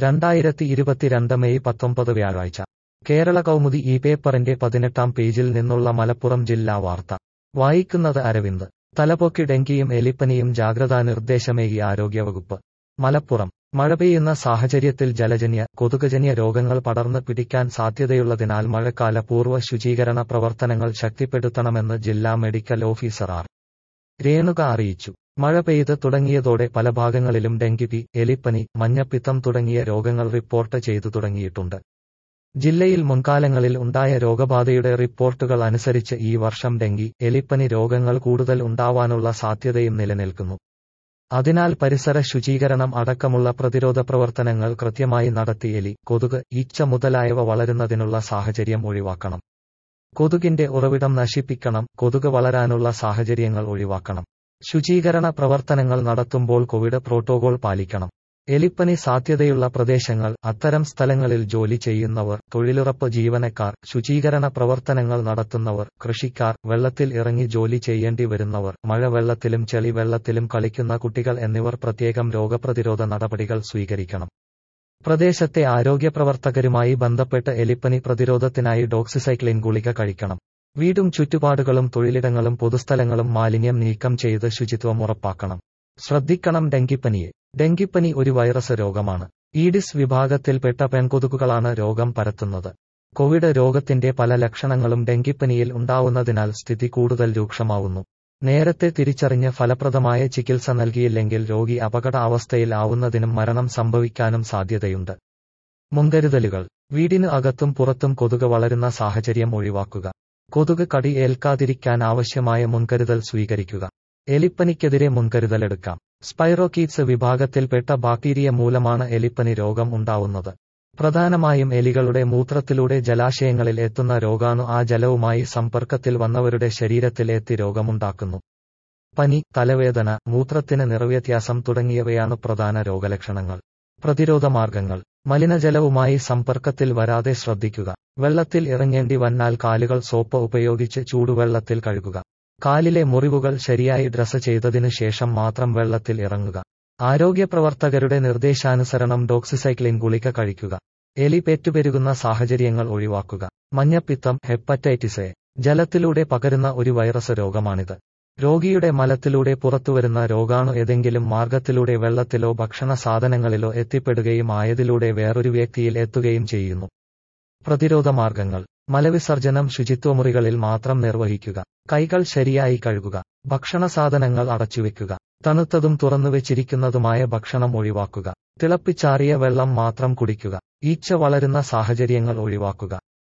രണ്ടായിരത്തി ഇരുപത്തിരണ്ട് മെയ് പത്തൊമ്പത് വ്യാഴാഴ്ച കേരള കൗമുദി ഈ പേപ്പറിന്റെ പതിനെട്ടാം പേജിൽ നിന്നുള്ള മലപ്പുറം ജില്ലാ വാർത്ത വായിക്കുന്നത് അരവിന്ദ് തലപൊക്കി ഡെങ്കിയും എലിപ്പനിയും ജാഗ്രതാ നിർദ്ദേശമേകി ആരോഗ്യവകുപ്പ് മലപ്പുറം മഴ പെയ്യുന്ന സാഹചര്യത്തിൽ ജലജന്യ കൊതുകജന്യ രോഗങ്ങൾ പടർന്ന് പിടിക്കാൻ സാധ്യതയുള്ളതിനാൽ മഴക്കാല പൂർവ്വ ശുചീകരണ പ്രവർത്തനങ്ങൾ ശക്തിപ്പെടുത്തണമെന്ന് ജില്ലാ മെഡിക്കൽ ഓഫീസർ ആർ രേണുക അറിയിച്ചു മഴ പെയ്ത് തുടങ്ങിയതോടെ പല ഭാഗങ്ങളിലും ഡെങ്കിപ്പി എലിപ്പനി മഞ്ഞപ്പിത്തം തുടങ്ങിയ രോഗങ്ങൾ റിപ്പോർട്ട് ചെയ്തു തുടങ്ങിയിട്ടുണ്ട് ജില്ലയിൽ മുൻകാലങ്ങളിൽ ഉണ്ടായ രോഗബാധയുടെ റിപ്പോർട്ടുകൾ അനുസരിച്ച് ഈ വർഷം ഡെങ്കി എലിപ്പനി രോഗങ്ങൾ കൂടുതൽ ഉണ്ടാവാനുള്ള സാധ്യതയും നിലനിൽക്കുന്നു അതിനാൽ പരിസര ശുചീകരണം അടക്കമുള്ള പ്രതിരോധ പ്രവർത്തനങ്ങൾ കൃത്യമായി നടത്തി എലി കൊതുക് ഈച്ച മുതലായവ വളരുന്നതിനുള്ള സാഹചര്യം ഒഴിവാക്കണം കൊതുകിന്റെ ഉറവിടം നശിപ്പിക്കണം കൊതുക് വളരാനുള്ള സാഹചര്യങ്ങൾ ഒഴിവാക്കണം ശുചീകരണ പ്രവർത്തനങ്ങൾ നടത്തുമ്പോൾ കോവിഡ് പ്രോട്ടോകോൾ പാലിക്കണം എലിപ്പനി സാധ്യതയുള്ള പ്രദേശങ്ങൾ അത്തരം സ്ഥലങ്ങളിൽ ജോലി ചെയ്യുന്നവർ തൊഴിലുറപ്പ് ജീവനക്കാർ ശുചീകരണ പ്രവർത്തനങ്ങൾ നടത്തുന്നവർ കൃഷിക്കാർ വെള്ളത്തിൽ ഇറങ്ങി ജോലി ചെയ്യേണ്ടി വരുന്നവർ മഴവെള്ളത്തിലും ചെളിവെള്ളത്തിലും കളിക്കുന്ന കുട്ടികൾ എന്നിവർ പ്രത്യേകം രോഗപ്രതിരോധ നടപടികൾ സ്വീകരിക്കണം പ്രദേശത്തെ ആരോഗ്യപ്രവർത്തകരുമായി ബന്ധപ്പെട്ട് എലിപ്പനി പ്രതിരോധത്തിനായി ഡോക്സിസൈക്ലിൻ ഗുളിക കഴിക്കണം വീടും ചുറ്റുപാടുകളും തൊഴിലിടങ്ങളും പൊതുസ്ഥലങ്ങളും മാലിന്യം നീക്കം ചെയ്ത് ശുചിത്വം ഉറപ്പാക്കണം ശ്രദ്ധിക്കണം ഡെങ്കിപ്പനിയെ ഡെങ്കിപ്പനി ഒരു വൈറസ് രോഗമാണ് ഈഡിസ് വിഭാഗത്തിൽപ്പെട്ട പെൺകൊതുകുകളാണ് രോഗം പരത്തുന്നത് കോവിഡ് രോഗത്തിന്റെ പല ലക്ഷണങ്ങളും ഡെങ്കിപ്പനിയിൽ ഉണ്ടാവുന്നതിനാൽ സ്ഥിതി കൂടുതൽ രൂക്ഷമാവുന്നു നേരത്തെ തിരിച്ചറിഞ്ഞ് ഫലപ്രദമായ ചികിത്സ നൽകിയില്ലെങ്കിൽ രോഗി അപകട അവസ്ഥയിൽ ആവുന്നതിനും മരണം സംഭവിക്കാനും സാധ്യതയുണ്ട് മുൻകരുതലുകൾ വീടിന് അകത്തും പുറത്തും കൊതുക് വളരുന്ന സാഹചര്യം ഒഴിവാക്കുക കൊതുക് കടി ഏൽക്കാതിരിക്കാൻ ആവശ്യമായ മുൻകരുതൽ സ്വീകരിക്കുക എലിപ്പനിക്കെതിരെ മുൻകരുതലെടുക്കാം സ്പൈറോകീറ്റ്സ് വിഭാഗത്തിൽപ്പെട്ട ബാക്ടീരിയ മൂലമാണ് എലിപ്പനി രോഗം ഉണ്ടാവുന്നത് പ്രധാനമായും എലികളുടെ മൂത്രത്തിലൂടെ ജലാശയങ്ങളിൽ എത്തുന്ന രോഗാണു ആ ജലവുമായി സമ്പർക്കത്തിൽ വന്നവരുടെ ശരീരത്തിൽ എത്തി രോഗമുണ്ടാക്കുന്നു പനി തലവേദന മൂത്രത്തിന് നിറവ്യത്യാസം തുടങ്ങിയവയാണ് പ്രധാന രോഗലക്ഷണങ്ങൾ പ്രതിരോധ മാർഗങ്ങൾ മലിനജലവുമായി സമ്പർക്കത്തിൽ വരാതെ ശ്രദ്ധിക്കുക വെള്ളത്തിൽ ഇറങ്ങേണ്ടി വന്നാൽ കാലുകൾ സോപ്പ് ഉപയോഗിച്ച് ചൂടുവെള്ളത്തിൽ കഴുകുക കാലിലെ മുറിവുകൾ ശരിയായി ഡ്രസ് ചെയ്തതിനു ശേഷം മാത്രം വെള്ളത്തിൽ ഇറങ്ങുക ആരോഗ്യപ്രവർത്തകരുടെ നിർദ്ദേശാനുസരണം ഡോക്സിസൈക്ലിൻ ഗുളിക കഴിക്കുക എലി പെറ്റുപെരുകുന്ന സാഹചര്യങ്ങൾ ഒഴിവാക്കുക മഞ്ഞപ്പിത്തം ഹെപ്പറ്റൈറ്റിസ് എ ജലത്തിലൂടെ പകരുന്ന ഒരു വൈറസ് രോഗമാണിത് രോഗിയുടെ മലത്തിലൂടെ പുറത്തുവരുന്ന രോഗാണു ഏതെങ്കിലും മാർഗത്തിലൂടെ വെള്ളത്തിലോ ഭക്ഷണ സാധനങ്ങളിലോ എത്തിപ്പെടുകയും ആയതിലൂടെ വേറൊരു വ്യക്തിയിൽ എത്തുകയും ചെയ്യുന്നു പ്രതിരോധ മാർഗങ്ങൾ മലവിസർജനം ശുചിത്വമുറികളിൽ മാത്രം നിർവഹിക്കുക കൈകൾ ശരിയായി കഴുകുക ഭക്ഷണ സാധനങ്ങൾ അടച്ചുവെക്കുക തണുത്തതും തുറന്നുവെച്ചിരിക്കുന്നതുമായ ഭക്ഷണം ഒഴിവാക്കുക തിളപ്പിച്ചാറിയ വെള്ളം മാത്രം കുടിക്കുക ഈച്ച വളരുന്ന സാഹചര്യങ്ങൾ ഒഴിവാക്കുക